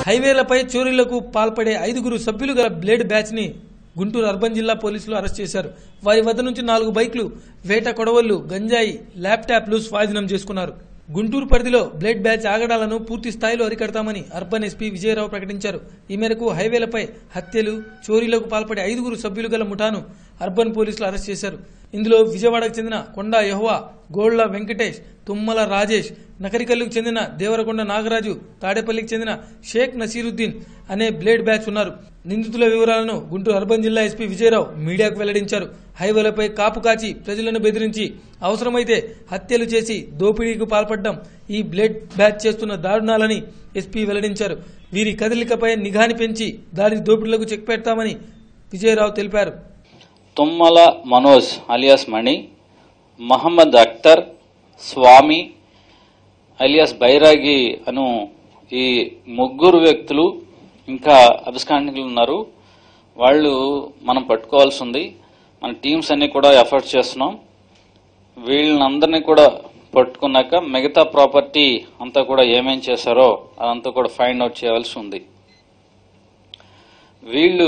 హైవేలపై చోరీలకు పాల్పడే ఐదుగురు సభ్యులు గల బ్లేడ్ బ్యాచ్ ని గుంటూరు అర్బన్ జిల్లా పోలీసులు అరెస్ట్ చేశారు వారి వద్ద నుంచి నాలుగు బైక్లు వేట కొడవళ్లు గంజాయి ల్యాప్టాప్లు స్వాధీనం చేసుకున్నారు గుంటూరు పరిధిలో బ్లేడ్ బ్యాచ్ ఆగడాలను పూర్తి స్థాయిలో అరికడతామని అర్బన్ ఎస్పీ విజయరావు ప్రకటించారు ఈ మేరకు హైవేలపై హత్యలు చోరీలకు పాల్పడే ఐదుగురు సభ్యులు గల ముఠాను అర్బన్ పోలీసులు అరెస్ట్ చేశారు ఇందులో విజయవాడకు చెందిన కొండా యహ్వా గోళ్ల వెంకటేష్ తుమ్మల రాజేష్ నకరికల్లుకు చెందిన దేవరకొండ నాగరాజు తాడేపల్లికి చెందిన షేక్ నసీరుద్దీన్ అనే బ్లేడ్ బ్యాచ్ ఉన్నారు నిందితుల వివరాలను గుంటూరు అర్బన్ జిల్లా ఎస్పీ విజయరావు మీడియాకు వెల్లడించారు హైవేలపై కాపు కాచి ప్రజలను బెదిరించి అవసరమైతే హత్యలు చేసి దోపిడీకి పాల్పడడం ఈ బ్లేడ్ బ్యాచ్ చేస్తున్న దారుణాలని ఎస్పీ వెల్లడించారు వీరి కదలికపై నిఘాని పెంచి దాడి దోపిడీలకు చెక్ పెడతామని విజయరావు తెలిపారు తుమ్మల మనోజ్ అలియాస్ మణి మహమ్మద్ అఖ్తర్ స్వామి అలియాస్ బైరాగి అను ఈ ముగ్గురు వ్యక్తులు ఇంకా అభిస్కాండికులు ఉన్నారు వాళ్ళు మనం పట్టుకోవాల్సి ఉంది మన టీమ్స్ అన్ని కూడా ఎఫర్ట్ చేస్తున్నాం వీళ్ళనందరినీ కూడా పట్టుకున్నాక మిగతా ప్రాపర్టీ అంతా కూడా ఏమేం చేశారో అదంతా కూడా ఫైండ్ అవుట్ చేయాల్సి ఉంది వీళ్ళు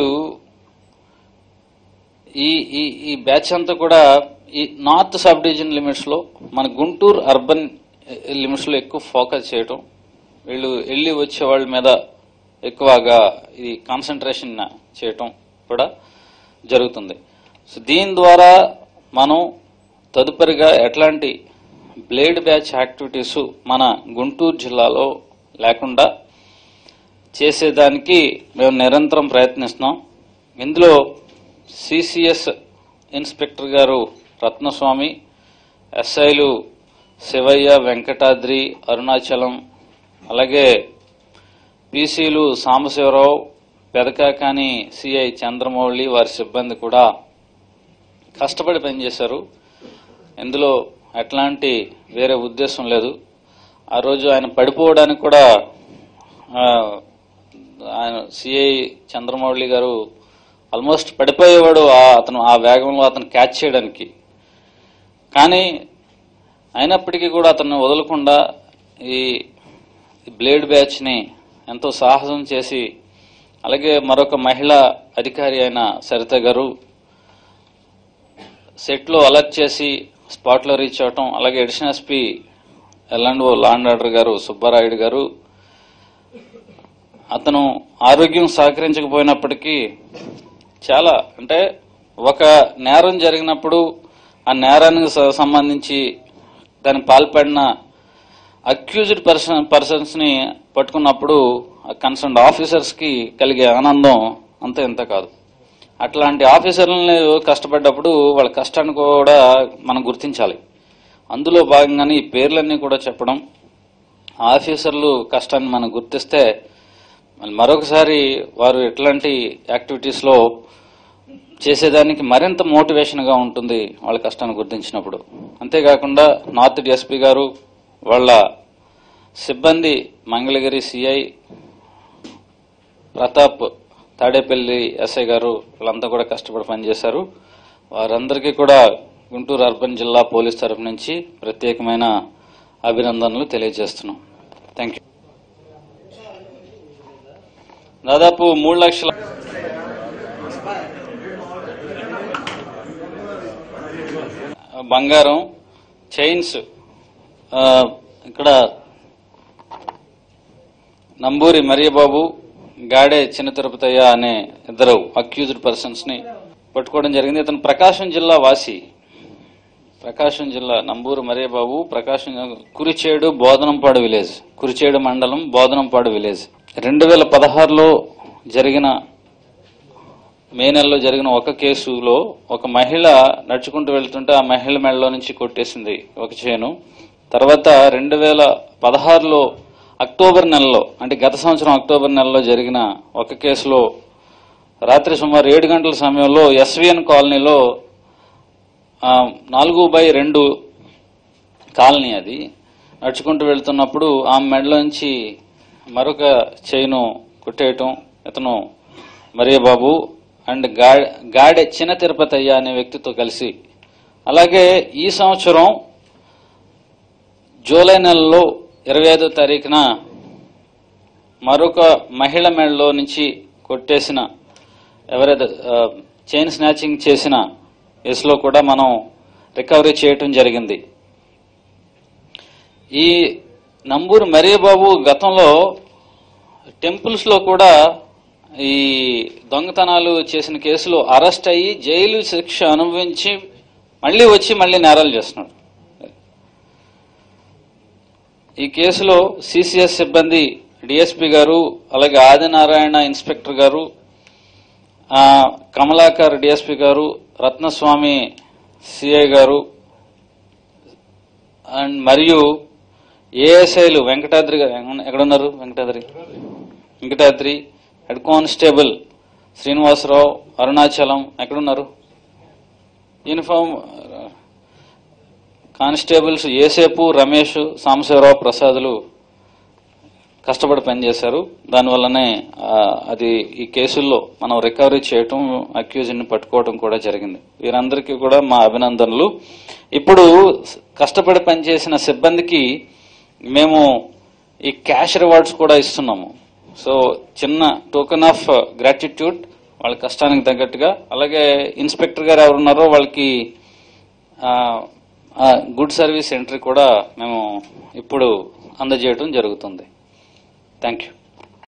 ఈ ఈ ఈ బ్యాచ్ అంతా కూడా ఈ నార్త్ సబ్ డివిజన్ లిమిట్స్ లో మన గుంటూరు అర్బన్ లిమిట్స్ లో ఎక్కువ ఫోకస్ చేయటం వీళ్ళు వెళ్ళి వచ్చే వాళ్ళ మీద ఎక్కువగా ఈ కాన్సన్ట్రేషన్ చేయటం కూడా జరుగుతుంది సో దీని ద్వారా మనం తదుపరిగా ఎట్లాంటి బ్లేడ్ బ్యాచ్ యాక్టివిటీస్ మన గుంటూరు జిల్లాలో లేకుండా చేసేదానికి మేము నిరంతరం ప్రయత్నిస్తున్నాం ఇందులో సిసిఎస్ ఇన్స్పెక్టర్ గారు రత్నస్వామి ఎస్ఐలు శివయ్య వెంకటాద్రి అరుణాచలం అలాగే పీసీలు సాంబశివరావు పెదకాకాని సిఐ చంద్రమౌళి వారి సిబ్బంది కూడా కష్టపడి పనిచేశారు ఇందులో ఎట్లాంటి వేరే ఉద్దేశం లేదు ఆ రోజు ఆయన పడిపోవడానికి కూడా ఆ, ఆయన సిఐ చంద్రమౌళి గారు ఆల్మోస్ట్ పడిపోయేవాడు ఆ- అతను ఆ వేగంలో అతను క్యాచ్ చేయడానికి కానీ అయినప్పటికీ కూడా అతన్ని వదలకుండా ఈ బ్లేడ్ బ్యాచ్ని ఎంతో సాహసం చేసి అలాగే మరొక మహిళా అధికారి అయిన సరిత గారు సెట్లో అలర్ట్ చేసి స్పాట్లో రీచ్ అవటం అలాగే ఎడిషనల్ ఎస్పీ ఎల్ఎండ్ఓ లాండ్ ఆర్డర్ గారు సుబ్బారాయుడు గారు అతను ఆరోగ్యం సహకరించకపోయినప్పటికీ చాలా అంటే ఒక నేరం జరిగినప్పుడు ఆ నేరానికి స- సంబంధించి దానికి పాల్పడిన అక్యూజ్డ్ పర్సన్ పర్సన్స్ ని పట్టుకున్నప్పుడు కన్సర్న్ ఆఫీసర్స్ కి కలిగే ఆనందం అంత ఇంత కాదు అట్లాంటి ఆఫీసర్లని కష్టపడ్డప్పుడు వాళ్ళ కష్టాన్ని కూడా మనం గుర్తించాలి అందులో భాగంగానే ఈ పేర్లన్నీ కూడా చెప్పడం ఆఫీసర్లు కష్టాన్ని మనం గుర్తిస్తే మళ్ళీ మరొకసారి వారు ఎట్లాంటి యాక్టివిటీస్ లో చేసేదానికి మరింత మోటివేషన్ గా ఉంటుంది వాళ్ళ కష్టాన్ని గుర్తించినప్పుడు అంతేకాకుండా నార్త్ డిఎస్పీ గారు వాళ్ళ సిబ్బంది మంగళగిరి సిఐ ప్రతాప్ తాడేపల్లి ఎస్ఐ గారు వాళ్ళంతా కూడా కష్టపడి పనిచేశారు వారందరికీ కూడా గుంటూరు అర్బన్ జిల్లా పోలీస్ తరఫు నుంచి ప్రత్యేకమైన అభినందనలు తెలియజేస్తున్నాం థ్యాంక్ యూ దాదాపు మూడు లక్షల బంగారం చైన్స్ ఆ, ఇక్కడ నంబూరి మరియబాబు గాడే చిన్న తిరుపతయ్య అనే ఇద్దరు అక్యూజ్డ్ పర్సన్స్ ని పట్టుకోవడం జరిగింది ఇతను ప్రకాశం జిల్లా వాసి ప్రకాశం జిల్లా నంబూరు మరియబాబు ప్రకాశం కురిచేడు బోధనంపాడు విలేజ్ కురిచేడు మండలం బోధనంపాడు విలేజ్ రెండు వేల పదహారులో జరిగిన మే నెలలో జరిగిన ఒక కేసులో ఒక మహిళ నడుచుకుంటూ వెళ్తుంటే ఆ మహిళ మెడలో నుంచి కొట్టేసింది ఒక చేను తర్వాత రెండు వేల పదహారులో అక్టోబర్ నెలలో అంటే గత సంవత్సరం అక్టోబర్ నెలలో జరిగిన ఒక కేసులో రాత్రి సుమారు ఏడు గంటల సమయంలో ఎస్విఎన్ కాలనీలో ఆ, నాలుగు బై రెండు కాలనీ అది నడుచుకుంటూ వెళ్తున్నప్పుడు ఆమె మెడలోంచి మరొక చైను కొట్టేయటం ఇతను మరియ బాబు అండ్ గా- గాడె చిన్న తిరుపతయ్య అనే వ్యక్తితో కలిసి అలాగే ఈ సంవత్సరం జూలై నెలలో ఇరవై ఐదో తారీఖున మరొక మహిళ మెడలో నుంచి కొట్టేసిన ఎవరైతే చైన్ స్నాచింగ్ చేసిన కేసులో కూడా మనం రికవరీ చేయటం జరిగింది ఈ నంబూరు మరియబాబు గతంలో టెంపుల్స్ లో కూడా ఈ దొంగతనాలు చేసిన కేసులో అరెస్ట్ అయ్యి జైలు శిక్ష అనుభవించి మళ్ళీ వచ్చి మళ్ళీ నేరాలు చేస్తున్నాడు ఈ కేసులో సిసిఎస్ సిబ్బంది డిఎస్పి గారు అలాగే ఆదినారాయణ ఇన్స్పెక్టర్ గారు ఆ, కమలాకర్ డిఎస్పి గారు రత్నస్వామి సిఐ గారు అండ్ మరియు ఏఎస్ఐలు వెంకటాద్రి గారు ఎక్కడ- ఎక్కడున్నారు వెంకటాద్రి వెంకటాద్రి హెడ్ కానిస్టేబుల్ శ్రీనివాసరావు అరుణాచలం ఎక్కడున్నారు యూనిఫామ్ కానిస్టేబుల్స్ ఏసేపు రమేష్ సాంబశివరావు ప్రసాదులు కష్టపడి పనిచేశారు దానివల్లనే ఆ, అది ఈ కేసుల్లో మనం రికవరీ చేయటం అక్యూజ్ని పట్టుకోవడం కూడా జరిగింది వీరందరికీ కూడా మా అభినందనలు ఇప్పుడు కష్టపడి పనిచేసిన సిబ్బందికి మేము ఈ క్యాష్ రివార్డ్స్ కూడా ఇస్తున్నాము సో చిన్న టోకెన్ ఆఫ్ గ్రాటిట్యూడ్ వాళ్ళ కష్టానికి తగ్గట్టుగా అలాగే ఇన్స్పెక్టర్ గారు ఎవరున్నారో వాళ్ళకి గుడ్ సర్వీస్ ఎంట్రీ కూడా మేము ఇప్పుడు అందజేయడం జరుగుతుంది థ్యాంక్ యూ